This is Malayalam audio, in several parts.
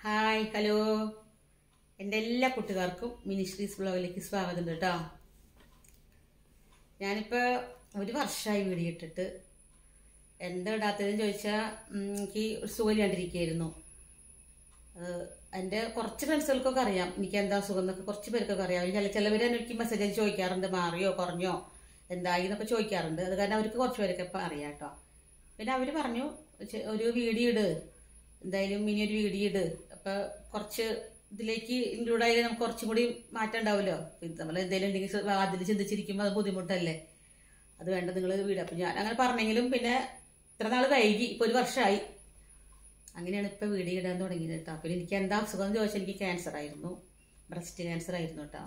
ഹായ് ഹലോ എൻ്റെ എല്ലാ കൂട്ടുകാർക്കും മിനിസ്ട്രീസ് ബ്ലോഗിലേക്ക് സ്വാഗതം കേട്ടോ ഞാനിപ്പോൾ ഒരു വർഷമായി വീഡിയോ ഇട്ടിട്ട് എന്താ ഇടാത്തതെന്ന് ചോദിച്ചാൽ എനിക്ക് ഒരു സുഖമില്ലാണ്ടിരിക്കുകയായിരുന്നു അത് എൻ്റെ കുറച്ച് ഫ്രണ്ട്സുകൾക്കൊക്കെ അറിയാം എനിക്ക് എന്താ സുഖം എന്നൊക്കെ കുറച്ച് പേർക്കൊക്കെ അറിയാം ചില ചിലവർ എനിക്ക് മെസ്സേജ് അയച്ച് ചോദിക്കാറുണ്ട് മാറിയോ കുറഞ്ഞോ എന്തായി എന്നൊക്കെ ചോദിക്കാറുണ്ട് അത് കാരണം അവർക്ക് കുറച്ച് പേരൊക്കെ ഇപ്പം അറിയാം കേട്ടോ പിന്നെ അവർ പറഞ്ഞു "ചെ- ഒരു വീഡിയോ ഇട് എന്തായാലും ഇനി ഒരു വീഡിയോ ഇട് അപ്പം കുറച്ച് ഇതിലേക്ക് ഇൻക്ലൂഡ് ആയാലും നമുക്ക് കുറച്ചും കൂടി മാറ്റം ഉണ്ടാവുമല്ലോ നമ്മൾ എന്തെങ്കിലും ഉണ്ടെങ്കിൽ അതിൽ ചിന്തിച്ചിരിക്കുമ്പോൾ അത് ബുദ്ധിമുട്ടല്ലേ അത് വേണ്ട നിങ്ങൾ വീട് അപ്പം ഞാൻ അങ്ങനെ പറഞ്ഞെങ്കിലും പിന്നെ ഇത്ര നാൾ വൈകി ഇപ്പോൾ ഒരു വർഷമായി അങ്ങനെയാണ് ഇപ്പോൾ വീഡിയോ ഇടാൻ തുടങ്ങിയത് കേട്ടോ പിന്നെ എനിക്ക് എന്താ അസുഖം എന്ന് ചോദിച്ചാൽ എനിക്ക് ക്യാൻസർ ആയിരുന്നു ബ്രസ്റ്റ് ക്യാൻസർ ആയിരുന്നു കേട്ടോ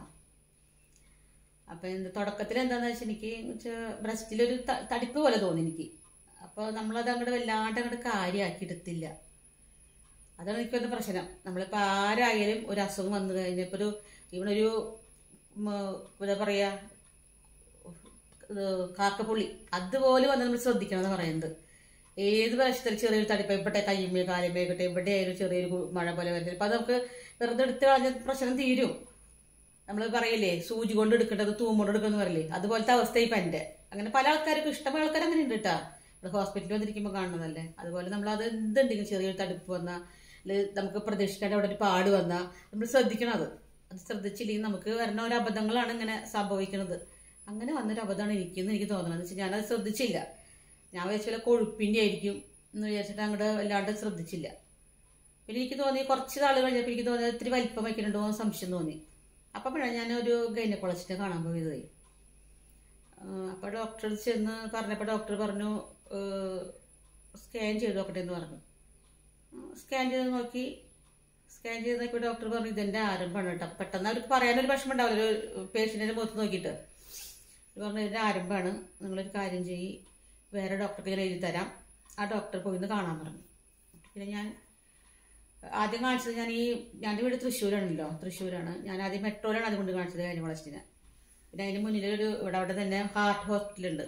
അപ്പം എന്ത് തുടക്കത്തിൽ എന്താണെന്ന് വെച്ചാൽ എനിക്ക് ബ്രസ്റ്റിലൊരു ത- തടിപ്പ് പോലെ തോന്നി എനിക്ക് അപ്പോൾ നമ്മളത് അങ്ങോട്ട് വല്ലാണ്ട് അങ്ങോട്ട് കാര്യമാക്കി എടുത്തില്ല അതാണ് എനിക്ക് വന്ന പ്രശ്നം നമ്മളിപ്പോൾ ആരായാലും ഒരു അസുഖം വന്നു കഴിഞ്ഞപ്പോൾ ഒരു ഇവനൊരു ഉം, എന്താ പറയുക ഇത് കാക്കപ്പുള്ളി അതുപോലെ വന്ന് നമ്മൾ ശ്രദ്ധിക്കണം എന്ന് പറയുന്നത് ഏത് പ്രാവശ്യത്തിൽ ചെറിയൊരു തടിപ്പ് എവിടെ കയ്യുമേ കാലുമേ കിട്ടെ എവിടെയായാലും ചെറിയൊരു കു- മഴ പോലെ വരുന്നത് അപ്പം അത് നമുക്ക് വെറുതെ എടുത്ത് കളഞ്ഞ പ്രശ്നം തീരും നമ്മൾ പറയില്ലേ സൂചി കൊണ്ട് എടുക്കേണ്ടത് തൂമ്പുകൊണ്ട് എടുക്കുന്ന പറയില്ലേ അതുപോലത്തെ അവസ്ഥ ഇപ്പം എൻ്റെ അങ്ങനെ പല ആൾക്കാർക്കും ഇഷ്ടമുള്ള ആൾക്കാർ അങ്ങനെ ഉണ്ട് കേട്ടോ ഇവിടെ ഹോസ്പിറ്റലിൽ വന്നിരിക്കുമ്പോൾ കാണുന്നതല്ലേ അതുപോലെ നമ്മൾ അത് എന്തുണ്ടെങ്കിലും ചെറിയൊരു തടുപ്പ് വന്നാൽ അല്ലെങ്കിൽ നമുക്ക് പ്രതീക്ഷിക്കാണ്ട് അവിടെ ഒരു പാട് വന്നാൽ നമ്മൾ ശ്രദ്ധിക്കണം അത് അത് ശ്രദ്ധിച്ചില്ലെങ്കിൽ നമുക്ക് വരുന്ന ഒരു അബദ്ധങ്ങളാണ് ഇങ്ങനെ സംഭവിക്കുന്നത് അങ്ങനെ വന്നൊരു അബദ്ധമാണ് എനിക്കെന്ന് എനിക്ക് തോന്നുന്നത് എന്ന് വെച്ചാൽ ഞാനത് ശ്രദ്ധിച്ചില്ല ഞാൻ വിചാരിച്ച പോലെ കൊഴുപ്പിൻ്റെ ആയിരിക്കും എന്ന് വിചാരിച്ചിട്ട് അങ്ങോട്ട് വല്ലാണ്ട് ശ്രദ്ധിച്ചില്ല പിന്നെ എനിക്ക് തോന്നി കുറച്ച് നാൾ കഴിഞ്ഞപ്പോൾ എനിക്ക് തോന്നിയത് ഇത്തിരി വലിപ്പം വയ്ക്കുന്നുണ്ടോ എന്ന് സംശയം തോന്നി അപ്പോഴാണ് ഞാനൊരു ഗൈനക്കോളജിസ്റ്റിനെ കാണാൻ പോയത് അപ്പോൾ ഡോക്ടർ ചെന്ന് പറഞ്ഞപ്പോൾ ഡോക്ടർ പറഞ്ഞു സ്കാൻ ചെയ്ത് നോക്കട്ടെ എന്ന് പറഞ്ഞു സ്കാൻ ചെയ്ത് നോക്കി സ്കാൻ ചെയ്ത് നോക്കിയപ്പോൾ ഡോക്ടർ പറഞ്ഞു ഇതെൻ്റെ ആരംഭമാണ് കേട്ടോ പെട്ടെന്ന് അവർക്ക് പറയാനൊരു വിഷമം ഉണ്ടാവില്ല ഒരു പേഷ്യൻറ്റിൻ്റെ മുഖത്ത് നോക്കിയിട്ട് ഇത് പറഞ്ഞു ഇതിൻ്റെ ആരംഭമാണ് നിങ്ങളൊരു കാര്യം ചെയ്യി വേറെ ഡോക്ടർക്ക് ഞാൻ എഴുതി തരാം ആ ഡോക്ടർ പോയി ഒന്ന് കാണാൻ പറഞ്ഞു പിന്നെ ഞാൻ ആദ്യം കാണിച്ചത് ഞാൻ ഈ ഞാൻ വീട് തൃശ്ശൂരാണല്ലോ തൃശ്ശൂരാണ് ഞാൻ ആദ്യം മെട്രോയിലാണ് അത് കൊണ്ട് കാണിച്ചത് ഗൈനക്കോളജിസ്റ്റിനെ പിന്നെ അതിന് മുന്നിലൊരു ഇവിടെ അവിടെ തന്നെ ഹാർട്ട് ഹോസ്പിറ്റലുണ്ട്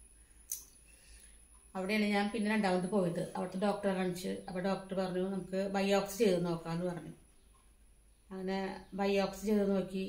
അവിടെയാണ് ഞാൻ പിന്നെ രണ്ടാമത് പോയത് അവിടുത്തെ ഡോക്ടറെ കാണിച്ച് അപ്പോൾ ഡോക്ടർ പറഞ്ഞു നമുക്ക് ബയോപ്സി ചെയ്ത് നോക്കാമെന്ന് പറഞ്ഞു അങ്ങനെ ബയോപ്സി ചെയ്ത് നോക്കി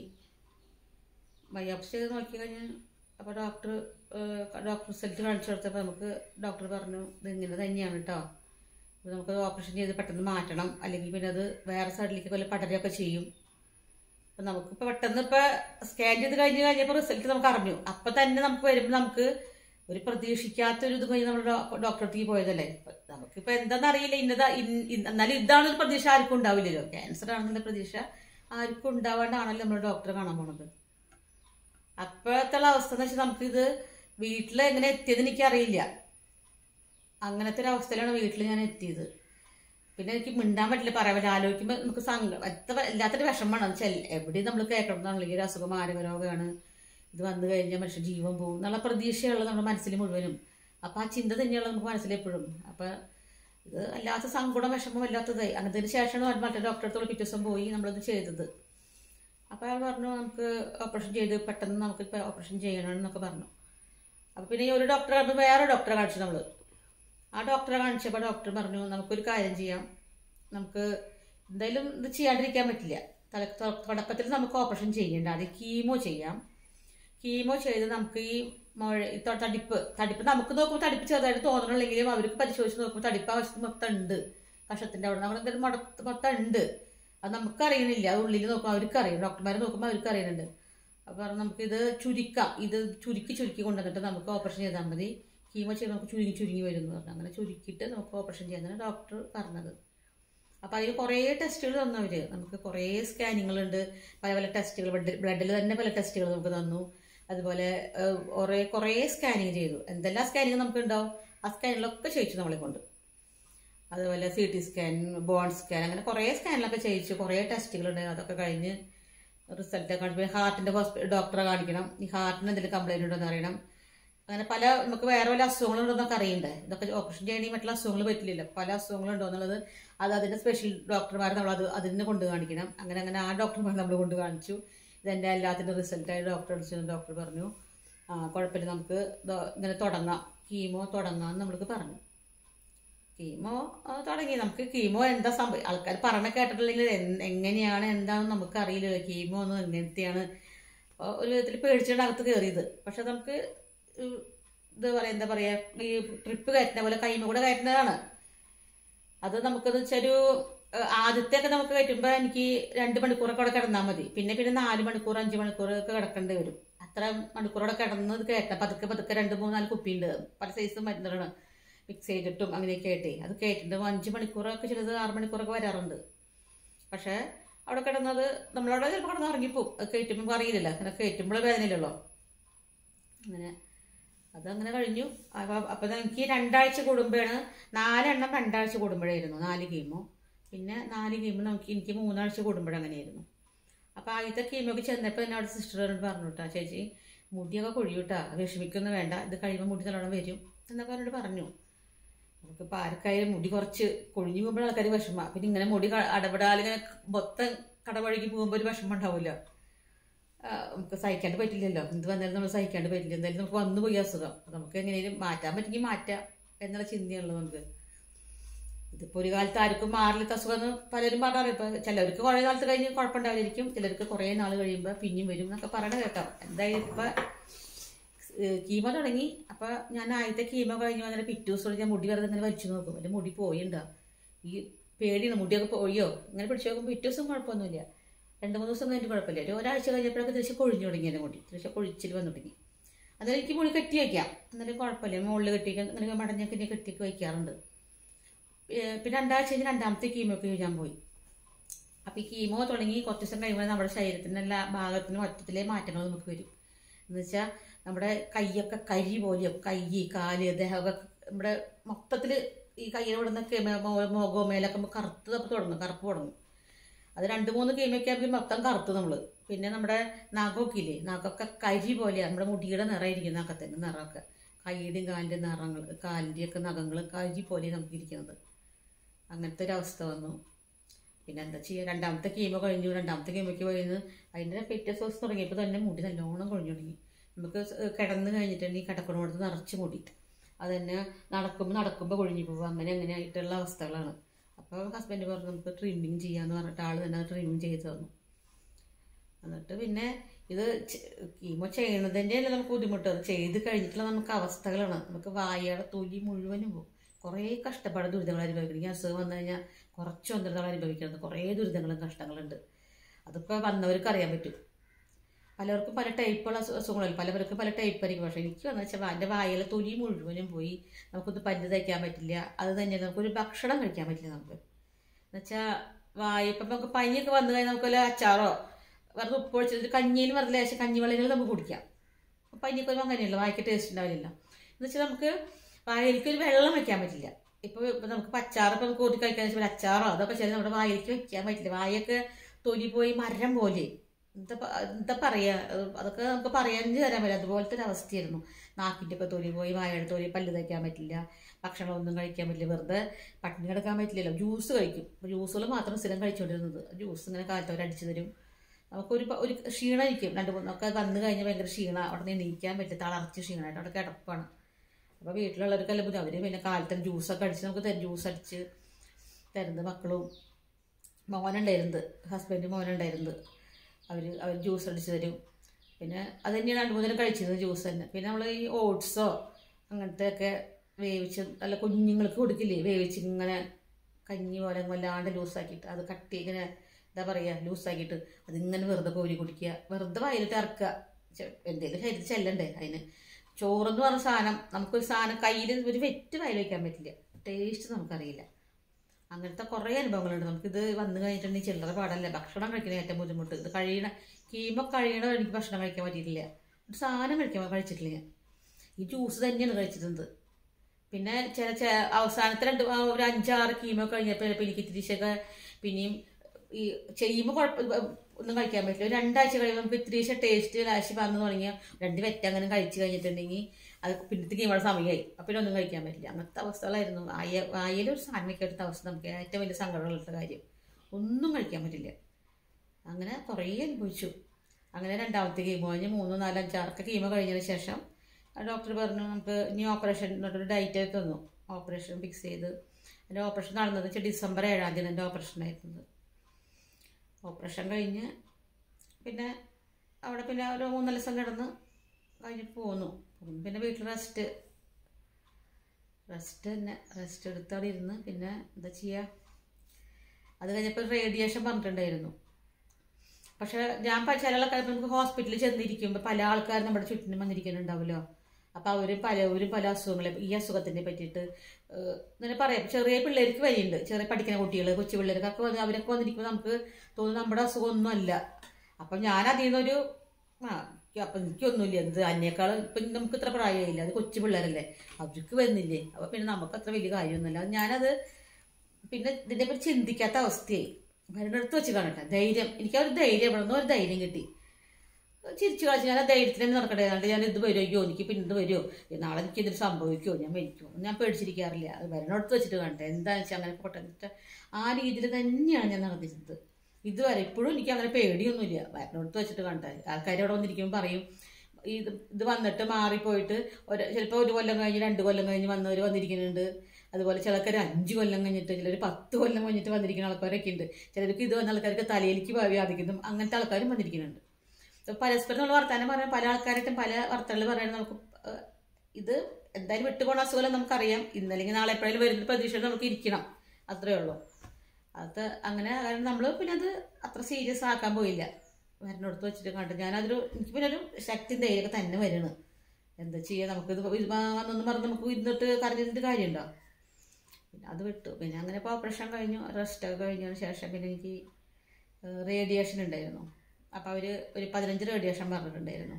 ബയോപ്സി ചെയ്ത് നോക്കി കഴിഞ്ഞ് അപ്പോൾ ഡോക്ടർ ഡോക്ടർ റിസൾട്ട് കാണിച്ചു കൊടുത്തപ്പോൾ നമുക്ക് ഡോക്ടർ പറഞ്ഞു ഇത് ഇങ്ങനെ തന്നെയാണ് കേട്ടോ അപ്പോൾ നമുക്ക് ഓപ്പറേഷൻ ചെയ്ത് പെട്ടെന്ന് മാറ്റണം അല്ലെങ്കിൽ പിന്നെ അത് വേറെ സൈഡിലേക്ക് വല്ല പടരുകയൊക്കെ ചെയ്യും അപ്പം നമുക്കിപ്പോൾ പെട്ടെന്ന് ഇപ്പോൾ സ്കാൻ ചെയ്ത് കഴിഞ്ഞ് കഴിഞ്ഞപ്പോൾ റിസൾട്ട് നമുക്ക് അറിഞ്ഞു അപ്പം തന്നെ നമുക്ക് വരുമ്പോൾ നമുക്ക് ഒരു പ്രതീക്ഷിക്കാത്തൊരു ഇത് കഴിഞ്ഞ് നമ്മൾ ഡോക്ടറെ അടുത്തേക്ക് പോയതല്ലേ ഇപ്പം നമുക്കിപ്പോൾ എന്താണെന്ന് അറിയില്ല ഇന്നതാ ഇൻ- ഇൻ- എന്നാലും ഇതാണൊരു പ്രതീക്ഷ ആർക്കും ഉണ്ടാവില്ലല്ലോ ക്യാൻസർ ആണെന്നുള്ള പ്രതീക്ഷ ആർക്കും ഉണ്ടാവാണ്ടാണല്ലോ നമ്മൾ ഡോക്ടറെ കാണാൻ പോണത് അപ്പോഴത്തെ അവസ്ഥ എന്ന് വെച്ചാൽ നമുക്കിത് വീട്ടിൽ എങ്ങനെ എത്തിയത് എനിക്കറിയില്ല അങ്ങനത്തെ ഒരു അവസ്ഥയിലാണ് വീട്ടിൽ ഞാൻ എത്തിയത് പിന്നെ എനിക്ക് മിണ്ടാൻ പറ്റില്ല പറയാൻ പറ്റില്ല ആലോചിക്കുമ്പോൾ നമുക്ക് സങ്കടം എത്ര എല്ലാത്തൊരു വിഷമമാണ് എന്ന് വെച്ചാൽ എവിടെയും നമ്മൾ കേൾക്കണമെന്നാണെങ്കിൽ ഒരു അസുഖം മാരകരോഗമാണ് ഇത് വന്നു കഴിഞ്ഞാൽ മനുഷ്യ ജീവൻ പോകും എന്നുള്ള പ്രതീക്ഷയുള്ളത് നമ്മുടെ മനസ്സിൽ മുഴുവനും അപ്പോൾ ആ ചിന്ത തന്നെയുള്ള നമുക്ക് മനസ്സിൽ എപ്പോഴും അപ്പോൾ ഇത് അല്ലാത്ത സങ്കടം വിഷമം അല്ലാത്തതായി അങ്ങനത്തിന് ശേഷമാണ് മറ്റേ ഡോക്ടറെ അടുത്തുള്ള പിറ്റേ ദിവസം പോയി നമ്മളത് ചെയ്തത് അപ്പോൾ അയാൾ പറഞ്ഞു നമുക്ക് ഓപ്പറേഷൻ ചെയ്ത് പെട്ടെന്ന് നമുക്ക് ഇപ്പോൾ ഓപ്പറേഷൻ ചെയ്യണമെന്നൊക്കെ പറഞ്ഞു അപ്പോൾ പിന്നെ ഈ ഒരു ഡോക്ടറെ കണ്ടു വേറെ ഡോക്ടറെ കാണിച്ചു നമ്മൾ ആ ഡോക്ടറെ കാണിച്ചപ്പോൾ ഡോക്ടർ പറഞ്ഞു നമുക്കൊരു കാര്യം ചെയ്യാം നമുക്ക് എന്തായാലും ഇത് ചെയ്യാണ്ടിരിക്കാൻ പറ്റില്ല തല തൊ- തുടക്കത്തിൽ നമുക്ക് ഓപ്പറേഷൻ ചെയ്യേണ്ട ആദ്യം കീമോ ചെയ്യാം കീമോ ചെയ്ത് നമുക്ക് ഈ മുഴ ഈ തൊ- തടിപ്പ് തടിപ്പ് നമുക്ക് നോക്കുമ്പോൾ തടിപ്പ് ചെറുതായിട്ട് തോന്നണില്ലെങ്കിലും അവർക്ക് പരിശോധിച്ച് നോക്കുമ്പോൾ തടിപ്പ് ആവശ്യത്തിന് മൊത്തം ഉണ്ട് കഷത്തിന്റെ അവിടെ നമ്മൾ എന്തായാലും മുടത്ത് മൊത്തം ഉണ്ട് അത് നമുക്ക് അറിയണില്ല അത് ഉള്ളിൽ നോക്കുമ്പോൾ അവർക്ക് അറിയാം ഡോക്ടർമാർ നോക്കുമ്പോൾ അവർക്ക് അറിയുന്നുണ്ട് അപ്പോൾ പറഞ്ഞു നമുക്കിത് ചുരുക്കാം ഇത് ചുരുക്കി ചുരുക്കി കൊണ്ടുവന്നിട്ട് നമുക്ക് ഓപ്പറേഷൻ ചെയ്താൽ മതി കീമോ ചെയ്ത് നമുക്ക് ചുരുങ്ങി ചുരുങ്ങി വരും എന്ന് പറഞ്ഞു അങ്ങനെ ചുരുക്കിയിട്ട് നമുക്ക് ഓപ്പറേഷൻ ചെയ്യാനാണ് ഡോക്ടർ പറഞ്ഞത് അപ്പോൾ അതിൽ കുറേ ടെസ്റ്റുകൾ തന്നു അവർ നമുക്ക് കുറേ സ്കാനിങ്ങുകളുണ്ട് പല പല ടെസ്റ്റുകൾ ബ്ലഡിൽ തന്നെ പല ടെസ്റ്റുകൾ നമുക്ക് തന്നു അതുപോലെ ഏഹ്, കുറേ കുറേ സ്കാനിങ് ചെയ്തു എന്തെല്ലാം സ്കാനിങ് നമുക്ക് ഉണ്ടാവും ആ സ്കാനിലൊക്കെ ചെയ്യിച്ചു നമ്മളെ കൊണ്ട് അതുപോലെ C T scan bone scan അങ്ങനെ കുറേ സ്കാനിലൊക്കെ ചെയ്യിച്ചു കുറേ ടെസ്റ്റുകളുണ്ട് അതൊക്കെ കഴിഞ്ഞ് റിസൾട്ട് കാണിച്ചു ഹാർട്ടിൻ്റെ ഹോസ്പിറ്റൽ ഡോക്ടറെ കാണിക്കണം ഈ ഹാർട്ടിന് എന്തെങ്കിലും കംപ്ലൈൻറ്റ് ഉണ്ടോ എന്ന് അറിയണം അങ്ങനെ പല നമുക്ക് വേറെ വല്ല അസുഖങ്ങളുണ്ടോന്നൊക്കെ അറിയണ്ടേ ഇതൊക്കെ ഓപ്പറേഷൻ ചെയ്യണമെങ്കിൽ മറ്റുള്ള അസുഖങ്ങൾ പറ്റില്ലല്ലോ പല അസുഖങ്ങളുണ്ടോ എന്നുള്ളത് അത് അതിൻ്റെ സ്പെഷ്യൽ ഡോക്ടർമാരെ നമ്മൾ അത് അതിന് കൊണ്ട് കാണിക്കണം അങ്ങനെ അങ്ങനെ ആ ഡോക്ടർമാരെ നമ്മൾ കൊണ്ട് കാണിച്ചു ഇതെൻ്റെ എല്ലാത്തിൻ്റെ റിസൾട്ടായി ഡോക്ടർ അടിച്ചു ഡോക്ടർ പറഞ്ഞു ആ കുഴപ്പമില്ല നമുക്ക് ദോ- ഇങ്ങനെ തുടങ്ങാം കീമോ തുടങ്ങാം എന്ന് നമ്മൾക്ക് പറഞ്ഞു കീമോ ആ, തുടങ്ങി നമുക്ക് കീമോ എന്താ സംഭവം ആൾക്കാർ പറഞ്ഞ കേട്ടിട്ടില്ലെങ്കിൽ എൻ- എങ്ങനെയാണ് എന്താണെന്ന് നമുക്ക് അറിയില്ല കീമോ ഒന്നും എങ്ങനത്തെയാണ് അപ്പോൾ ഒരു വിധത്തിൽ പേടിച്ചിട്ട് അകത്ത് കയറിയത് പക്ഷെ നമുക്ക് ഉം, ഇത് പറയാ എന്താ പറയാ ഈ ട്രിപ്പ് കയറ്റുന്ന പോലെ കൈമ കൂടെ കയറ്റുന്നതാണ് അത് നമുക്കെന്ന് വെച്ചൊരു ഏഹ്, ആദ്യത്തെ ഒക്കെ നമുക്ക് കയറ്റുമ്പോൾ എനിക്ക് രണ്ട് മണിക്കൂറൊക്കെ അവിടെ കിടന്നാൽ മതി പിന്നെ പിന്നെ നാല് മണിക്കൂർ അഞ്ച് മണിക്കൂർ ഒക്കെ കിടക്കേണ്ടി വരും അത്ര മണിക്കൂറോടെ കിടന്ന് ഇത് കയറ്റാം പതുക്കെ പതുക്കെ രണ്ട് മൂന്ന് നാല് കുപ്പിയുണ്ട് പല സൈസ് മരുന്നുകളാണ് മിക്സ് ചെയ്തിട്ടും അങ്ങനെയൊക്കെ ആയിട്ടേ അത് കയറ്റുമ്പോൾ അഞ്ച് മണിക്കൂറൊക്കെ ചിലത് ആറ് മണിക്കൂറൊക്കെ വരാറുണ്ട് പക്ഷേ അവിടെ കിടന്നത് നമ്മളവിടെ ചിലപ്പോൾ കിടന്ന് ഇറങ്ങിപ്പോവും അത് കയറ്റുമ്പോൾ അറിയില്ലല്ലോ അങ്ങനെ കയറ്റുമ്പോൾ വേദനയില്ലല്ലോ അങ്ങനെ അതങ്ങനെ കഴിഞ്ഞു അപ്പോൾ അപ്പോൾ എനിക്ക് രണ്ടാഴ്ച കൂടുമ്പോഴാണ് നാലെണ്ണം രണ്ടാഴ്ച കൂടുമ്പോഴായിരുന്നു നാല് കീമോ പിന്നെ നാല് കീമോ നമുക്ക് എനിക്ക് മൂന്നാഴ്ച കൂടുമ്പോഴങ്ങനെയായിരുന്നു അപ്പോൾ ആദ്യത്തെ കീമൊക്കെ ചെന്നപ്പോൾ എന്നോട് സിസ്റ്ററോട് പറഞ്ഞു കേട്ടോ ചേച്ചി മുടിയൊക്കെ കൊഴിയൂട്ടാ വിഷമിക്കൊന്നും വേണ്ട ഇത് കഴിയുമ്പോൾ മുടി നല്ലോണം വരും എന്നൊക്കെ എന്നോട് പറഞ്ഞു നമുക്കിപ്പോൾ ആർക്കായാലും മുടി കുറച്ച് കൊഴിഞ്ഞു പോകുമ്പോൾ ആൾക്കാർ വിഷമ പിന്നെ ഇങ്ങനെ മുടി ക- അടപെടാലിങ്ങനെ മൊത്തം കടവഴിക്ക് പോകുമ്പോൾ ഒരു വിഷമം ഉണ്ടാവില്ല ആ, നമുക്ക് സഹിക്കാണ്ട് പറ്റില്ലല്ലോ എന്ത് വന്നാലും നമ്മൾ സഹിക്കാണ്ട് പറ്റില്ല എന്തായാലും നമുക്ക് വന്നു പോയി അസുഖം അത് നമുക്ക് എങ്ങനെയും മാറ്റാൻ പറ്റുമെങ്കിൽ മാറ്റാം എന്നുള്ള ചിന്തയുള്ളൂ നമുക്ക് ഇതിപ്പോൾ ഒരു കാലത്ത് ആർക്കും മാറില്ലാത്ത അസുഖം എന്ന് പലരും പറഞ്ഞറിയാം ഇപ്പം ചിലർക്ക് കുറേ കാലത്ത് കഴിഞ്ഞ് കുഴപ്പമുണ്ടാവില്ലായിരിക്കും ചിലർക്ക് കുറേ നാൾ കഴിയുമ്പോൾ പിന്നെയും വരും എന്നൊക്കെ പറയണ കേൾക്കാം എന്തായാലും ഇപ്പം കീമോ തുടങ്ങി അപ്പോൾ ഞാൻ ആദ്യത്തെ കീമോ കഴിഞ്ഞ് വന്നിട്ട് പിറ്റേ ദിവസം ഞാൻ മുടി വെറുതെ ഇങ്ങനെ വലിച്ചു നോക്കും എൻ്റെ മുടി പോയിണ്ടാ ഈ പേടിയാണ് മുടിയൊക്കെ പോയോ ഇങ്ങനെ പിടിച്ചു നോക്കുമ്പോൾ പിറ്റേ ദിവസം കുഴപ്പമൊന്നുമില്ല രണ്ട് മൂന്ന് ദിവസം കഴിഞ്ഞിട്ട് കുഴപ്പമില്ല ഒരു ഒരാഴ്ച കഴിഞ്ഞപ്പോഴൊക്കെ തിരിച്ച് കൊഴിഞ്ഞു തുടങ്ങി എൻ്റെ മുടി തിരിച്ച് കൊഴിച്ചിൽ വന്നു തുടങ്ങി അന്നേരം എനിക്ക് മുടി കെട്ടി വയ്ക്കാം എന്നാലും കുഴപ്പമില്ല മുകളിൽ കെട്ടി അങ്ങനെ മടഞ്ഞൊക്കെ ഇങ്ങനെ കെട്ടിയൊക്കെ വയ്ക്കാറുണ്ട് ഏഹ് പിന്നെ രണ്ടാഴ്ച കഴിഞ്ഞ് രണ്ടാമത്തെ കീമോക്ക് ഞാൻ പോയി അപ്പോൾ ഈ കീമോ തുടങ്ങി കുറച്ച് ദിവസം കഴിയുമ്പോൾ നമ്മുടെ ശരീരത്തിൻ്റെ എല്ലാ ഭാഗത്തിനും മൊത്തത്തിലെ മാറ്റങ്ങൾ നമുക്ക് വരും എന്ന് വെച്ചാൽ നമ്മുടെ കൈയൊക്കെ കരി പോലെയോ കൈ കാല് ദേഹമൊക്കെ നമ്മുടെ മൊത്തത്തിൽ ഈ കയ്യിൽ ഇവിടുന്നൊക്കെ മുഖവും മേലൊക്കെ നമുക്ക് കറുത്ത് തപ്പ് തുടങ്ങും കറുപ്പ് തുടങ്ങും അത് രണ്ട് മൂന്ന് കീമൊക്കെ ആകുമ്പോൾ മൊത്തം കറുത്തു നമ്മൾ പിന്നെ നമ്മുടെ നഖമൊക്കെ ഇല്ലേ നഖമൊക്കെ കരി പോലെയാണ് നമ്മുടെ മുടിയുടെ നിറയിരിക്കും നഖത്തിൻ്റെ നിറമൊക്കെ കൈയുടെയും കാലിൻ്റെ നിറങ്ങൾ കാലിൻ്റെയൊക്കെ നഖങ്ങൾ കരി പോലെ നമുക്ക് ഇരിക്കുന്നത് അങ്ങനത്തെ ഒരു അവസ്ഥ വന്നു പിന്നെ എന്താ ചെയ്യുക രണ്ടാമത്തെ കീമോ കഴിഞ്ഞു രണ്ടാമത്തെ കീമോയ്ക്ക് പോയിരുന്നു അതിൻ്റെ പിറ്റേ ദിവസം തുടങ്ങിയപ്പോൾ തന്നെ മുടി നല്ലോണം കൊഴിഞ്ഞു തുടങ്ങി നമുക്ക് സ് കിടന്ന് കഴിഞ്ഞിട്ടുണ്ടെങ്കിൽ കിടക്കണോടത്ത് നിറച്ച് മുടി അത് തന്നെ നടക്കുമ്പോൾ നടക്കുമ്പോൾ കൊഴിഞ്ഞു പോകും അങ്ങനെ അങ്ങനെ ആയിട്ടുള്ള അവസ്ഥകളാണ് അപ്പോൾ ഹസ്ബൻഡ് പറഞ്ഞു നമുക്ക് ട്രിമ്മിങ് ചെയ്യാമെന്ന് പറഞ്ഞിട്ട് ആൾ തന്നെ ട്രിമ്മിങ് ചെയ്ത് തന്നു എന്നിട്ട് പിന്നെ ഇത് ചെ- കീമോ ചെയ്യണതിൻ്റെ അല്ല നമുക്ക് ബുദ്ധിമുട്ട് അത് ചെയ്ത് കഴിഞ്ഞിട്ടുള്ള നമുക്ക് അവസ്ഥകളാണ് നമുക്ക് വായയുടെ തൊലി മുഴുവനും പോകും കുറേ കഷ്ടപ്പാട് ദുരിതങ്ങൾ അനുഭവിക്കണം ഈ അസുഖം വന്നു കഴിഞ്ഞാൽ കുറച്ച് ഒന്നരകൾ അനുഭവിക്കുന്നത് കുറേ ദുരിതങ്ങളും കഷ്ടങ്ങളുണ്ട് അതിപ്പോൾ വന്നവർക്ക് അറിയാൻ പറ്റും പലർക്കും പല ടൈപ്പുള്ള അസു- അസുഖങ്ങളായിരിക്കും പലവർക്കും പല ടൈപ്പ് ആയിരിക്കും പക്ഷേ എനിക്ക് വന്നു വെച്ചാൽ എൻ്റെ വായിലെ തൊലി മുഴുവനും പോയി നമുക്കൊന്ന് പല്ല് തയ്ക്കാൻ പറ്റില്ല അത് തന്നെ നമുക്കൊരു ഭക്ഷണം കഴിക്കാൻ പറ്റില്ല നമുക്ക് എന്നുവെച്ചാൽ വായ ഇപ്പം നമുക്ക് പനിയൊക്കെ വന്നു കഴിഞ്ഞാൽ നമുക്ക് വല്ല അച്ചാറോ വെറുതെ ഉപ്പ് ഒഴിച്ചിട്ട് കഞ്ഞിയിൽ വെറുതെ ലേശം കഞ്ഞിവെള്ളങ്ങൾ നമുക്ക് കുടിക്കാം പനിയൊക്കെ വരുമ്പോൾ അങ്ങനെയല്ല വായിക്ക് ടേസ്റ്റ് ഉണ്ടാവില്ല എന്ന് വെച്ചാൽ നമുക്ക് വായിലേക്ക് ഒരു വെള്ളം വെക്കാൻ പറ്റില്ല ഇപ്പോൾ ഇപ്പം നമുക്ക് പച്ചാറ് ഇപ്പം കൂട്ടി കഴിക്കാൻ വെച്ചാൽ അച്ചാറോ അതൊക്കെ ചില നമ്മുടെ വായിലേക്ക് വെക്കാൻ പറ്റില്ല വായൊക്കെ തൊലി പോയി മരം പോലെ എന്താ പ- എന്താ പറയുക അത് അതൊക്കെ നമുക്ക് പറയാൻ തരാൻ പറ്റില്ല അതുപോലത്തെ ഒരു അവസ്ഥയായിരുന്നു നാക്കിൻ്റെ ഒക്കെ തൊലി പോയി വായയുടെ തൊലി പല്ല് തയ്ക്കാൻ പറ്റില്ല ഭക്ഷണമൊന്നും കഴിക്കാൻ പറ്റില്ല വെറുതെ പട്ടിണി കിടക്കാൻ പറ്റില്ലല്ലോ ജ്യൂസ് കഴിക്കും ജ്യൂസുകൾ മാത്രം സ്ഥിരം കഴിച്ചുകൊണ്ടിരുന്നത് ജ്യൂസ് ഇങ്ങനെ കാലത്തവർ അടിച്ചു തരും നമുക്കൊരു പ- ഒരു ക്ഷീണമായിരിക്കും രണ്ട് മൂന്ന് ഒക്കെ വന്നു കഴിഞ്ഞാൽ ഭയങ്കര ക്ഷീണ അവിടെ നിന്ന് എണീക്കാൻ പറ്റില്ല തളർച്ച ക്ഷീണമായിട്ട് അവിടെ കിടപ്പാണ് അപ്പോൾ വീട്ടിലുള്ളവർക്കെല്ലാം ബുദ്ധി അവർ പിന്നെ കാലത്തിന് ജ്യൂസൊക്കെ അടിച്ച് നമുക്ക് തരും ജ്യൂസ് അടിച്ച് തരുന്നത് മക്കളും മോനുണ്ടായിരുന്നത് ഹസ്ബൻഡ് മോനുണ്ടായിരുന്നത് അവർ അവർ ജ്യൂസ് അടിച്ച് തരും പിന്നെ അത് തന്നെയാണ് രണ്ട് മൂന്നിനും കഴിച്ചിരുന്നത് ജ്യൂസ് തന്നെ പിന്നെ നമ്മൾ ഈ ഓട്സോ അങ്ങനത്തെ ഒക്കെ വേവിച്ച് നല്ല കുഞ്ഞുങ്ങൾക്ക് കൊടുക്കില്ലേ വേവിച്ച് ഇങ്ങനെ കഞ്ഞി പോലെ വല്ലാണ്ട് ലൂസാക്കിയിട്ട് അത് കട്ടി ഇങ്ങനെ എന്താ പറയുക ലൂസാക്കിയിട്ട് അതിങ്ങനെ വെറുതെ കോരി കുടിക്കുക വെറുതെ വയലിട്ട് ഇറക്കുക ചെ- എന്തേലും ശരീരത്തിൽ ചെല്ലണ്ടേ അതിന് ചോറെന്ന് പറഞ്ഞ സാധനം നമുക്കൊരു സാധനം കയ്യിൽ ഒരു വെറ്റ് വയൽ വയ്ക്കാൻ പറ്റില്ല ടേസ്റ്റ് നമുക്കറിയില്ല അങ്ങനത്തെ കുറേ അനുഭവങ്ങളുണ്ട് നമുക്കിത് വന്നു കഴിഞ്ഞിട്ടുണ്ടെങ്കിൽ ചില്ലറ പാടല്ല ഭക്ഷണം കഴിക്കുന്ന ഏറ്റവും ബുദ്ധിമുട്ട് ഇത് കഴിയണ കീമോ കഴിയണ എനിക്ക് ഭക്ഷണം കഴിക്കാൻ പറ്റിയിട്ടില്ല ഒരു സാധനം കഴിക്കാൻ കഴിച്ചിട്ടില്ല ഞാൻ ഈ ജ്യൂസ് തന്നെയാണ് കഴിച്ചിരുന്നത് പിന്നെ ചില ചെ- അവസാനത്തെ രണ്ട് ആ ഒരു അഞ്ചാറ് കീമോ കഴിഞ്ഞപ്പോൾ ചിലപ്പോൾ എനിക്ക് ഇത്തിരിശൊക്കെ പിന്നെയും ഈ ചെയ്യുമ്പോൾ കുഴപ്പം ഒന്നും കഴിക്കാൻ പറ്റില്ല ഒരു രണ്ടാഴ്ച കഴിയുമ്പോൾ നമുക്ക് ഇത്തിരിശ ടേസ്റ്റ് ലാശി വന്നു തുടങ്ങിയ രണ്ട് വെറ്റ അങ്ങനെ കഴിച്ച് കഴിഞ്ഞിട്ടുണ്ടെങ്കിൽ അത് പിന്നത്തെ കീമോടെ സമയമായി അപ്പം പിന്നെ ഒന്നും കഴിക്കാൻ പറ്റില്ല അങ്ങനത്തെ അവസ്ഥകളായിരുന്നു വായ വായയിൽ ഒരു സാധനം വെക്കാത്ത അവസ്ഥ നമുക്ക് ഏറ്റവും വലിയ സങ്കടമുള്ള കാര്യം ഒന്നും കഴിക്കാൻ പറ്റില്ല അങ്ങനെ കുറേ അനുഭവിച്ചു അങ്ങനെ രണ്ടാമത്തെ കീമോ കഴിഞ്ഞ് മൂന്ന് നാല് അഞ്ചാറൊക്കെ കീമോ കഴിഞ്ഞതിന് ശേഷം ഡോക്ടർ പറഞ്ഞു നമുക്ക് ഇനി ഓപ്പറേഷൻ എന്നിട്ടൊരു ഡയറ്റ് തന്നു ഓപ്പറേഷൻ ഫിക്സ് ചെയ്ത് എൻ്റെ ഓപ്പറേഷൻ നടന്നത് വെച്ചാൽ ഡിസംബർ ഏഴാം തീയതി എൻ്റെ ഓപ്പറേഷൻ ആയിരുന്നത് ഓപ്പറേഷൻ കഴിഞ്ഞ് പിന്നെ അവിടെ പിന്നെ ഒരു മൂന്നര ദിവസം കിടന്ന് കഴിഞ്ഞിട്ട് പോന്നു പിന്നെ വീട്ടിൽ റെസ്റ്റ് റെസ്റ്റ് തന്നെ റെസ്റ്റ് എടുത്ത് അവിടെ ഇരുന്ന് പിന്നെ എന്താ ചെയ്യുക അത് കഴിഞ്ഞപ്പോൾ റേഡിയേഷൻ പറഞ്ഞിട്ടുണ്ടായിരുന്നു പക്ഷെ ഞാൻ പ- ചില ആൾക്കാർ നമുക്ക് ഹോസ്പിറ്റലിൽ ചെന്നിരിക്കുമ്പോൾ പല ആൾക്കാരും നമ്മുടെ ചുറ്റിനും വന്നിരിക്കുന്നുണ്ടാവുമല്ലോ അപ്പോൾ അവർ പലവരും പല അസുഖങ്ങളെ ഈ അസുഖത്തിനെ പറ്റിയിട്ട് ഏഹ്, ഇങ്ങനെ പറയാം ചെറിയ പിള്ളേർക്ക് വരിയുണ്ട് ചെറിയ പഠിക്കുന്ന കുട്ടികൾ കൊച്ചു പിള്ളേർക്കൊക്കെ വന്ന് അവരൊക്കെ വന്നിരിക്കുമ്പോൾ നമുക്ക് തോന്നും നമ്മുടെ അസുഖമൊന്നും അല്ല അപ്പം ഞാൻ അതിൽ നിന്നൊരു ആ അപ്പം എനിക്കൊന്നുമില്ല എന്ത് അതിനേക്കാൾ ഇപ്പം നമുക്ക് ഇത്ര പ്രായമായില്ല അത് കൊച്ചു പിള്ളേരല്ലേ അവർക്ക് വരുന്നില്ലേ അപ്പം പിന്നെ നമുക്ക് അത്ര വലിയ കാര്യമൊന്നുമില്ല ഞാനത് പിന്നെ ഇതിനെപ്പറ്റി ചിന്തിക്കാത്ത അവസ്ഥയായി മരുന്നെടുത്ത് വെച്ച് കാണട്ടെ ധൈര്യം എനിക്ക് ആ ഒരു ധൈര്യം ഇവിടെ നിന്ന് ഒരു ധൈര്യം കിട്ടി ചിരിച്ചു കളിച്ച് ഞാൻ ആ ധൈര്യത്തിൽ തന്നെ നടക്കട്ടെ അല്ലാണ്ട് ഞാൻ ഇത് വരുമോ അയ്യോ എനിക്ക് പിന്നെ ഇത് വരുമോ നാളെ എനിക്ക് ഇതിന് സംഭവിക്കുമോ ഞാൻ മരിക്കുമോ ഞാൻ പേടിച്ചിരിക്കാറില്ല അത് മരുന്നെടുത്ത് വെച്ചിട്ട് കാണട്ടെ എന്താണെന്ന് വെച്ചാൽ അങ്ങനെ പോട്ടെ എന്ന് വെച്ചാൽ ആ രീതിയിൽ തന്നെയാണ് ഞാൻ നടന്നിരുന്നത് ഇതുവരെ ഇപ്പോഴും എനിക്ക് അങ്ങനെ പേടിയൊന്നുമില്ല മരുന്നെടുത്ത് വെച്ചിട്ട് കാണട്ടെ ആൾക്കാർ അവിടെ വന്നിരിക്കുമ്പോൾ പറയും ഇത് ഇത് വന്നിട്ട് മാറിപ്പോയിട്ട് ഒരു ചിലപ്പോൾ ഒരു കൊല്ലം കഴിഞ്ഞ് രണ്ട് കൊല്ലം കഴിഞ്ഞ് വന്നവർ വന്നിരിക്കുന്നുണ്ട് അതുപോലെ ചിലക്കാർ അഞ്ച് കൊല്ലം കഴിഞ്ഞിട്ട് ചിലർ പത്ത് കൊല്ലം കഴിഞ്ഞിട്ട് വന്നിരിക്കുന്ന ആൾക്കാരൊക്കെ ഉണ്ട് ചിലർക്ക് ഇത് വന്ന ആൾക്കാർക്ക് തലയിലേക്ക് വ്യാധിക്കുന്നു അങ്ങനത്തെ ആൾക്കാരും വന്നിരിക്കുന്നുണ്ട് അപ്പൊ പരസ്പരം നമ്മൾ വർത്താനം പറയാൻ പല ആൾക്കാരായിട്ടും പല വർത്തകൾ പറയാൻ നമുക്ക് ഏഹ്, ഇത് എന്തായാലും വിട്ടുപോണ അസുഖം നമുക്കറിയാം ഇന്നല്ലെങ്കിൽ നാളെ എപ്പോഴായാലും വരുന്ന പ്രതീക്ഷയിൽ നമുക്ക് ഇരിക്കണം അത്രേ ഉള്ളൂ അത് അങ്ങനെ കാരണം നമ്മൾ പിന്നെ അത് അത്ര സീരിയസ് ആക്കാൻ പോയില്ല മരുന്നെടുത്ത് വെച്ചിട്ട് കണ്ടു ഞാനതൊരു എനിക്ക് പിന്നെ ഒരു ശക്തി ധൈര്യമൊക്കെ തന്നെ വരണം എന്താ ചെയ്യുക നമുക്കിത് ഇത് വന്നൊന്നും പറഞ്ഞ് നമുക്ക് ഇരുന്നിട്ട് കരഞ്ഞിട്ട് കാര്യമുണ്ടോ പിന്നെ അത് വിട്ടു പിന്നെ അങ്ങനെ ഇപ്പോൾ ഓപ്പറേഷൻ കഴിഞ്ഞു റെസ്റ്റൊക്കെ കഴിഞ്ഞതിന് ശേഷം പിന്നെ എനിക്ക് റേഡിയേഷൻ ഉണ്ടായിരുന്നു അപ്പോൾ അവർ ഒരു പതിനഞ്ച് റേഡിയേഷൻ പറഞ്ഞിട്ടുണ്ടായിരുന്നു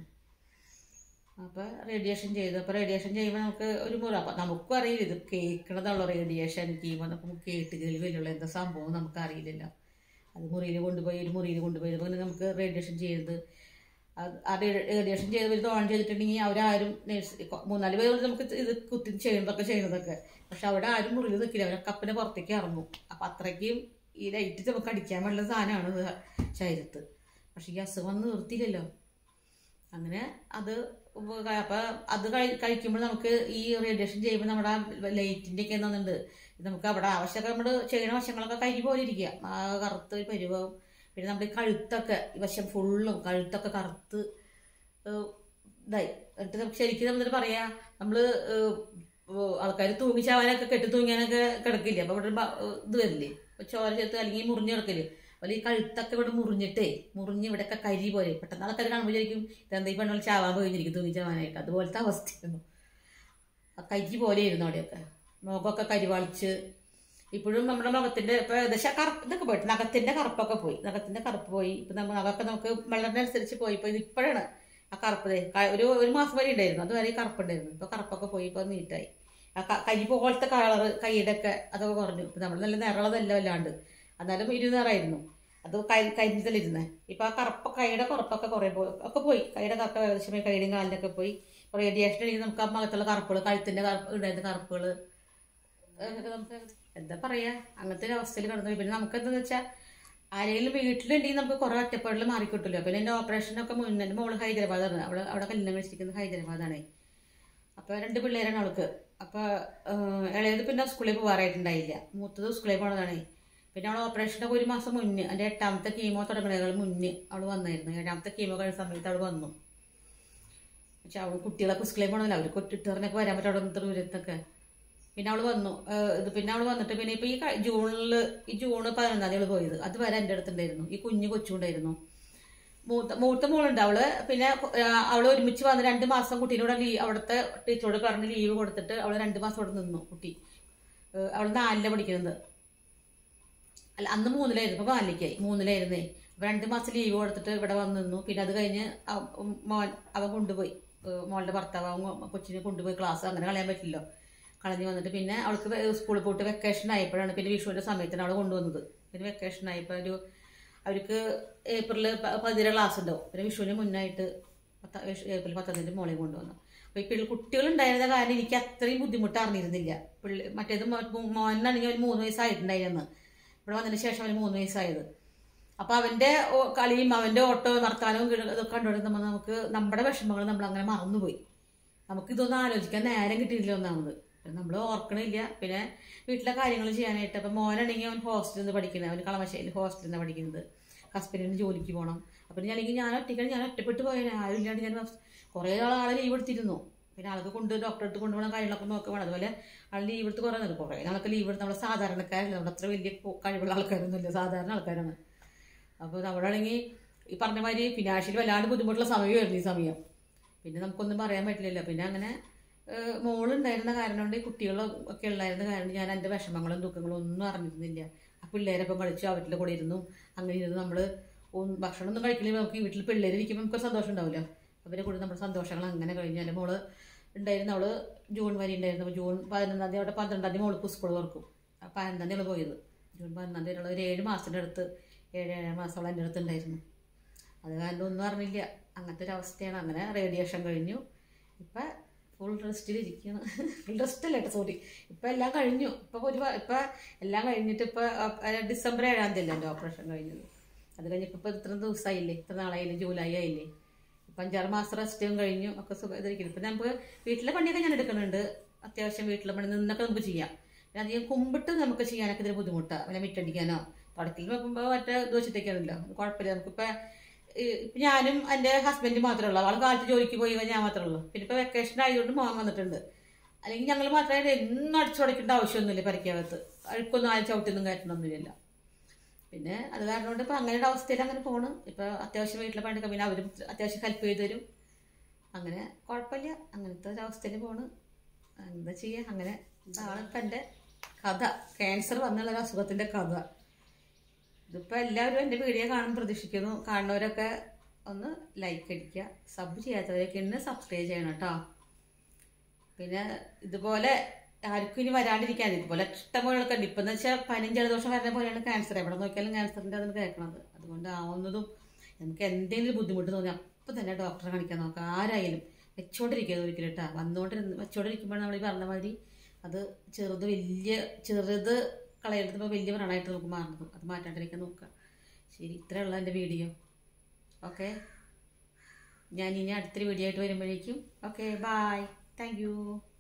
അപ്പോൾ റേഡിയേഷൻ ചെയ്തു അപ്പോൾ റേഡിയേഷൻ ചെയ്യുമ്പോൾ നമുക്ക് ഒരു മുറ അപ്പം നമുക്കും അറിയില്ല ഇത് കേൾക്കണതുള്ള റേഡിയേഷൻ കീമോ നമുക്ക് കേട്ട് കേൾവില്ല എന്താ സംഭവം നമുക്ക് അറിയില്ലല്ലോ അത് മുറിയിൽ കൊണ്ടുപോയി ഒരു മുറിയിൽ കൊണ്ടുപോയി അതുപോലെ നമുക്ക് റേഡിയേഷൻ ചെയ്ത് അത് ആ റേഡിയേഷൻ ചെയ്ത് ഓൺ ചെയ്തിട്ടുണ്ടെങ്കിൽ അവരാരും നേഴ്സ് മൂന്നാല് പേര് നമുക്ക് ഇത് കുത്തി ചെയ്യുന്നതൊക്കെ ചെയ്യുന്നതൊക്കെ പക്ഷെ അവിടെ ആരും മുറിയിൽ നിൽക്കില്ല അവരെ കപ്പിനെ പുറത്തേക്ക് ഇറങ്ങും അപ്പം അത്രയ്ക്കും ഈ ലൈറ്റ് നമുക്ക് അടിക്കാൻ വേണ്ട സാധനമാണ് ഇത് ശരീരത്ത് പക്ഷെ ഈ അസുഖം ഒന്നും നിർത്തിയില്ലല്ലോ അങ്ങനെ അത് ഉപ- അപ്പൊ അത് കഴി- കഴിക്കുമ്പോൾ നമുക്ക് ഈ റേഡിയേഷൻ ചെയ്യുമ്പോൾ നമ്മുടെ ലൈറ്റിന്റെ ഒക്കെ എന്നുണ്ട് നമുക്ക് അവിടെ ആവശ്യമൊക്കെ നമ്മൾ ചെയ്യുന്ന വശങ്ങളൊക്കെ കരി പോലെ ഇരിക്കുക ആ കറുത്ത് ഒരു പരുവാവും പിന്നെ നമ്മുടെ ഈ കഴുത്തൊക്കെ ഈ വശം ഫുള്ളും കഴുത്തൊക്കെ കറുത്ത് ഏഹ്, ഇതായി എന്നിട്ട് നമുക്ക് ശരിക്കും നമ്മൾ പറയാ നമ്മള് ആൾക്കാർ തൂങ്ങിച്ചാവാനൊക്കെ കെട്ടി തൂങ്ങിയാനൊക്കെ കിടക്കില്ല അപ്പൊ ഇവിടെ ഒരു ബ- ഇത് വരില്ലേ ഇപ്പൊ ചോര ചേർത്ത് അല്ലെങ്കിൽ മുറിഞ്ഞ് കിടക്കില്ലേ അതുപോലെ ഈ കഴുത്തൊക്കെ ഇവിടെ മുറിഞ്ഞിട്ടേ മുറിഞ്ഞ് ഇവിടെയൊക്കെ കരി പോലെ പെട്ടെന്ന് ആൾക്കാർ കാണുമ്പോൾ വിചാരിക്കും ഇതെന്താ ഈ പെണ്ണുകൾ ചാവാൻ പോയിരിക്കും തൂങ്ങിച്ചാവാനായിട്ട് അതുപോലത്തെ അവസ്ഥയായിരുന്നു ആ കരി പോലെ ആയിരുന്നു അവിടെയൊക്കെ മുഖമൊക്കെ കരിവാളിച്ച് ഇപ്പോഴും നമ്മുടെ മുഖത്തിന്റെ ഇപ്പൊ ഏകദേശം കറുപ്പ് ഇതൊക്കെ പോയിട്ട് നഖത്തിന്റെ കറുപ്പൊക്കെ പോയി നഖത്തിന്റെ കറുപ്പ് പോയി ഇപ്പൊ നമ്മ നഖമൊക്കെ നമുക്ക് വളരുന്നതനുസരിച്ച് പോയി ഇപ്പൊ ഇത് ഇപ്പോഴാണ് ആ കറുപ്പ് ദേ ക- ഒരു ഒരു മാസം വരെ ഉണ്ടായിരുന്നു അതുവരെ ഈ കറുപ്പുണ്ടായിരുന്നു ഇപ്പൊ കറുപ്പൊക്കെ പോയി ഇപ്പൊ നീറ്റായി ആ ക- കരി പോലത്തെ കളറ് കൈയുടെ ഒക്കെ അതൊക്കെ കുറഞ്ഞു ഇപ്പൊ നമ്മൾ നല്ല നിറമുള്ളതല്ല വല്ലാണ്ട് എന്നാലും ഇരു നിറായിരുന്നു അത് കൈ കരിഞ്ഞിട്ടല്ലിരുന്നേ ഇപ്പൊ ആ കറുപ്പ് കൈയുടെ കറുപ്പൊക്കെ കുറെ പോയി ഒക്കെ പോയി കൈയുടെ കറുപ്പ് ഏകദേശം പോയി കൈയുടെയും കാലിനൊക്കെ പോയി റേഡിയേഷൻ ആണെങ്കിൽ നമുക്ക് ആ മുഖത്തുള്ള കറുപ്പുകൾ കഴുത്തിന്റെ കറുപ്പ് ഉണ്ടായിരുന്ന കറുപ്പുകൾ അതൊക്കെ നമുക്ക് എന്താ പറയാ അങ്ങനത്തെ ഒരു അവസ്ഥയിൽ കിടന്നു പിന്നെ നമുക്ക് എന്താന്ന് വെച്ചാൽ ആരെങ്കിലും വീട്ടിലുണ്ടെങ്കിൽ നമുക്ക് കുറെ ഒറ്റപ്പാടിൽ മാറിക്കിട്ടില്ല പിന്നെ എൻ്റെ ഓപ്പറേഷനൊക്കെ മുന്നേ എൻ്റെ മോള് ഹൈദരാബാദാണ് അവിടെ അവിടെ കല്യാണം കഴിച്ചിരിക്കുന്നത് ഹൈദരാബാദാണ് അപ്പോൾ രണ്ട് പിള്ളേരാണ് അവൾക്ക് അപ്പോൾ ഇളയത് പിന്നെ സ്കൂളിൽ പോകാറായിട്ടുണ്ടായില്ല മൂത്തത് സ്കൂളിൽ പോണതാണ് പിന്നെ അവൾ ഓപ്പറേഷനൊക്കെ ഒരു മാസം മുന്നേ എൻ്റെ എട്ടാമത്തെ കീമോ തുടങ്ങുന്നതിനേക്കാൾ മുന്നേ അവൾ വന്നായിരുന്നു ഏഴാമത്തെ കീമോ കഴിഞ്ഞ സമയത്ത് അവൾ വന്നു പക്ഷെ അവൾ കുട്ടികളൊക്കെ സ്കൂളിൽ പോകണമല്ലോ അവർക്ക് ഒറ്റിട്ടറിനൊക്കെ വരാൻ പറ്റും അവിടെ നിന്ന് ദൂരത്തൊക്കെ പിന്നെ അവള് വന്നു ഏഹ് ഇത് പിന്നെ അവള് വന്നിട്ട് പിന്നെ ഇപ്പൊ ഈ ക- ജൂണില് ഈ ജൂണ് പതിനൊന്നാം തീയതി അവള് പോയത് അത് വരെ എൻ്റെ അടുത്തുണ്ടായിരുന്നു ഈ കുഞ്ഞു കൊച്ചുണ്ടായിരുന്നു മൂത്ത മൂത്ത മോളുണ്ട് അവള് പിന്നെ ഏഹ് അവള് ഒരുമിച്ച് വന്ന് രണ്ട് മാസം കുട്ടീനോട് ലീ അവിടുത്തെ ടീച്ചറോട് പറഞ്ഞ് ലീവ് കൊടുത്തിട്ട് അവള് രണ്ട് മാസം അവിടെ നിന്നു കുട്ടി ഏഹ് അവള് നാലിലാണ് പഠിക്കുന്നത് അല്ല അന്ന് മൂന്നിലായിരുന്നു ഇപ്പൊ നാലിലേക്കായി മൂന്നിലായിരുന്നേ അപ്പൊ രണ്ട് മാസം ലീവ് കൊടുത്തിട്ട് ഇവിടെ വന്ന് നിന്നു പിന്നെ അത് കഴിഞ്ഞ് അവ- മോൻ അവൻ കൊണ്ടുപോയി ഏഹ് മോളുടെ ഭർത്താവ് അവൻ കൊച്ചിനെ കൊണ്ടുപോയി ക്ലാസ് അങ്ങനെ കളയാൻ പറ്റില്ലല്ലോ കളഞ്ഞ് വന്നിട്ട് പിന്നെ അവൾക്ക് വെ- സ്കൂളിൽ പോയിട്ട് വെക്കേഷൻ ആയപ്പോഴാണ് പിന്നെ വിഷുവിന്റെ സമയത്താണ് അവൾ കൊണ്ടുവന്നത് പിന്നെ വെക്കേഷൻ ആയപ്പോൾ ഒരു അവർക്ക് ഏപ്രിൽ പതിരെ ക്ലാസ് ഉണ്ടാവും പിന്നെ വിഷുവിന് മുന്നായിട്ട് പത്ത വിഷു- ഏപ്രിൽ പത്താം തീയതി മോളെ കൊണ്ടുവന്നു അപ്പൊ ഈ പിള്ളി കുട്ടികളുണ്ടായിരുന്ന കാരണം എനിക്ക് അത്രയും ബുദ്ധിമുട്ട് അറിഞ്ഞിരുന്നില്ല പിള്ളി മറ്റേത് മോ- മോനാണെങ്കിൽ ഒരു മൂന്ന് വയസ്സായിട്ടുണ്ടായിരുന്നു ഇവിടെ വന്നതിന് ശേഷം അവന് മൂന്ന് വയസ്സായത് അപ്പൊ അവന്റെ ഓ- കളിയും അവന്റെ ഓട്ടോ വർത്താനവും കിഴ- ഇതൊക്കെ കണ്ടുകൊണ്ടിരുന്ന നമുക്ക് നമ്മുടെ വിഷമങ്ങൾ നമ്മൾ അങ്ങനെ മറന്നുപോയി നമുക്ക് ഇതൊന്നും ആലോചിക്കാൻ നേരം കിട്ടിയില്ല ഒന്നാമത് നമ്മൾ ഓർക്കണില്ല പിന്നെ വീട്ടിലെ കാര്യങ്ങൾ ചെയ്യാനായിട്ട് അപ്പം മോനാണെങ്കിൽ അവൻ ഹോസ്റ്റലിൽ നിന്ന് പഠിക്കുന്നത് അവൻ കളമശ്ശേരി ഹോസ്റ്റലിൽ നിന്നാണ് പഠിക്കുന്നത് ഹസ്ബൻഡിന് ജോലിക്ക് പോകണം അപ്പം ഞാൻ അല്ലെങ്കിൽ ഞാൻ ഒറ്റയ്ക്കാണ് ഞാൻ ഒറ്റപ്പെട്ട് പോയാൽ ആരും ഇല്ലാണ്ട് ഞാൻ കുറേ ആൾ ആൾ ലീവ് എടുത്തിരുന്നു പിന്നെ ആൾക്ക് കൊണ്ട് ഡോക്ടറെ അടുത്ത് കൊണ്ടുപോകണം കാര്യങ്ങളൊക്കെ നോക്കുക വേണം അതുപോലെ ആൾ ലീവ് എടുത്ത് കുറേ നേരം കുറേ നാളൊക്കെ ലീവ് എടുത്ത് നമ്മൾ സാധാരണക്കാരല്ല നമ്മുടെ അത്ര വലിയ കൊ- കഴിവുള്ള ആൾക്കാരൊന്നുമില്ല സാധാരണ ആൾക്കാരാണ് അപ്പോൾ നമ്മളാണെങ്കിൽ ഈ പറഞ്ഞ മാതിരി ഫിനാൻഷ്യലി വല്ലാണ്ട് ബുദ്ധിമുട്ടുള്ള സമയമായിരുന്നു ഈ സമയം പിന്നെ നമുക്കൊന്നും പറയാൻ പറ്റില്ലല്ലോ പിന്നെ അങ്ങനെ ഏഹ്, മോളുണ്ടായിരുന്ന കാരണം കൊണ്ട് ഈ കുട്ടികളും ഒക്കെ ഉള്ളായിരുന്ന കാരണം ഞാൻ എൻ്റെ വിഷമങ്ങളും ദുഃഖങ്ങളും ഒന്നും അറിഞ്ഞിരുന്നില്ല ആ പിള്ളേരൊപ്പം കളിച്ചു അവരുടെ കൂടെ ഇരുന്നു അങ്ങനെ ഇരുന്ന് നമ്മൾ ഭക്ഷണം ഒന്നും കഴിക്കില്ലെങ്കിൽ നമുക്ക് ഈ വീട്ടിൽ പിള്ളേർ ഇരിക്കുമ്പോൾ നമുക്ക് സന്തോഷം ഉണ്ടാവില്ല അവരെ കൂടെ നമ്മുടെ സന്തോഷങ്ങൾ അങ്ങനെ കഴിഞ്ഞു എൻ്റെ മോള് ഉണ്ടായിരുന്ന അവള് ജൂൺ വരെ ഉണ്ടായിരുന്നു അപ്പോൾ ജൂൺ പതിനൊന്നാം തീയതി അവിടെ പന്ത്രണ്ടാം തീയതി മോൾക്ക് സ്കൂൾ തുറക്കും അപ്പോൾ പതിനൊന്നാം തീയതി പോയത് ജൂൺ പതിനൊന്നാം തീയതി ഒരു ഏഴ് മാസത്തിൻ്റെ അടുത്ത് ഏഴ് ഏഴര മാസത്തോളം എൻ്റെ അടുത്ത് ഉണ്ടായിരുന്നു അത് കാരണം ഒന്നും അറിഞ്ഞില്ല അങ്ങനത്തെ ഒരു അവസ്ഥയാണ് അങ്ങനെ റേഡിയേഷൻ കഴിഞ്ഞു ഇപ്പം ഫുൾ റെസ്റ്റിലിരിക്കുകയാണ് ഫുൾ റെസ്റ്റ് അല്ല കേട്ടോ സോറി ഇപ്പം എല്ലാം കഴിഞ്ഞു ഇപ്പം ഒരു വ- ഇപ്പം എല്ലാം കഴിഞ്ഞിട്ട് ഇപ്പം ഡിസംബർ ഏഴാം തീയതി എൻ്റെ ഓപ്പറേഷൻ കഴിഞ്ഞത് അത് കഴിഞ്ഞപ്പോൾ ഇപ്പം ഇത്ര ദിവസമായില്ലേ ഇത്ര നാളായില്ലേ ജൂലൈ ആയില്ലേ ഇപ്പം അഞ്ചാറ് മാസം റെസ്റ്റും കഴിഞ്ഞു ഒക്കെ സുഖം ഇതായിരിക്കും ഇപ്പം നമുക്ക് വീട്ടിലെ പണിയൊക്കെ ഞാൻ എടുക്കുന്നുണ്ട് അത്യാവശ്യം വീട്ടിലെ പണി നിന്നൊക്കെ നമുക്ക് ചെയ്യാം പിന്നെ അധികം കുമ്പിട്ട് നമുക്ക് ചെയ്യാനൊക്കെ ഇതിന് ബുദ്ധിമുട്ടാണ് പിന്നെ മിറ്റടിക്കാനോ തുടക്കൽ വെക്കുമ്പോൾ മറ്റേ ദോഷത്തേക്കാണല്ലോ കുഴപ്പമില്ല നമുക്കിപ്പോൾ ഇപ്പം ഞാനും എൻ്റെ ഹസ്ബൻഡ് മാത്രമേ ഉള്ളൂ ആൾ കാലത്ത് ജോലിക്ക് പോയി കഴിഞ്ഞാൽ ഞാൻ മാത്രമേ ഉള്ളൂ പിന്നെ ഇപ്പോൾ വെക്കേഷൻ ആയതുകൊണ്ട് മോൻ വന്നിട്ടുണ്ട് അല്ലെങ്കിൽ ഞങ്ങൾ മാത്രമേ എന്നും അടിച്ചു തുടക്കേണ്ട ആവശ്യമൊന്നുമില്ല പരിക്കകത്ത് അഴുക്കൊന്നും ആരും ചവിട്ടൊന്നും കയറ്റണമൊന്നുമില്ല പിന്നെ അത് കാരണം കൊണ്ട് ഇപ്പം അങ്ങനെ ഒരു അവസ്ഥയിൽ അങ്ങനെ പോണ് ഇപ്പം അത്യാവശ്യം വീട്ടിലെ പണിയൊക്കെ പിന്നെ അവരും അത്യാവശ്യം ഹെൽപ്പ് ചെയ്ത് തരും അങ്ങനെ കുഴപ്പമില്ല അങ്ങനത്തെ ഒരു അവസ്ഥയിൽ പോണ് എന്താ ചെയ്യുക അങ്ങനെ ഇതാണ് ഇപ്പം എൻ്റെ കഥ ക്യാൻസർ വന്നുള്ള ഒരു അസുഖത്തിൻ്റെ കഥ ഇതിപ്പോൾ എല്ലാവരും എൻ്റെ വീഡിയോ കാണും പ്രതീക്ഷിക്കുന്നു കാണുന്നവരൊക്കെ ഒന്ന് ലൈക്ക് അടിക്കുക സബ് ചെയ്യാത്തവരൊക്കെ ഇന്ന് സബ്സ്ക്രൈബ് ചെയ്യണം കേട്ടോ പിന്നെ ഇതുപോലെ ആർക്കും ഇനി വരാണ്ടിരിക്കാൻ ഇതുപോലെ ഇഷ്ടംപോലെ ആൾക്കാരുണ്ട് ഇപ്പം എന്ന് വെച്ചാൽ പതിനഞ്ച് ജലദോഷം വരുന്ന പോലെയാണ് ക്യാൻസർ എവിടെ നോക്കിയാലും ക്യാൻസറിൻ്റെ അതാണ് കേൾക്കണത് അതുകൊണ്ട് ആവുന്നതും നമുക്ക് എന്തെങ്കിലും ബുദ്ധിമുട്ട് തോന്നി അപ്പം തന്നെ ഡോക്ടറെ കാണിക്കാൻ നോക്കാം ആരായാലും വെച്ചോണ്ടിരിക്കുക ഒരിക്കലും കേട്ടോ വന്നുകൊണ്ടിരുന്ന് വെച്ചോണ്ടിരിക്കുമ്പോൾ നമ്മൾ ഈ പറഞ്ഞ മാതിരി അത് ചെറുത് വലിയ ചെറുത് കളയേണ്ടത് വലിയ വ്രണമായിട്ട് നമുക്ക് മാറുന്നത് അത് മാറ്റാണ്ടിരിക്കാൻ നോക്കുക ശരി ഇത്രയുള്ള എൻ്റെ വീഡിയോ ഓക്കെ ഞാൻ ഇനി അടുത്തൊരു വീഡിയോ ആയിട്ട് വരുമ്പോഴേക്കും ഓക്കെ ബായ് താങ്ക് യു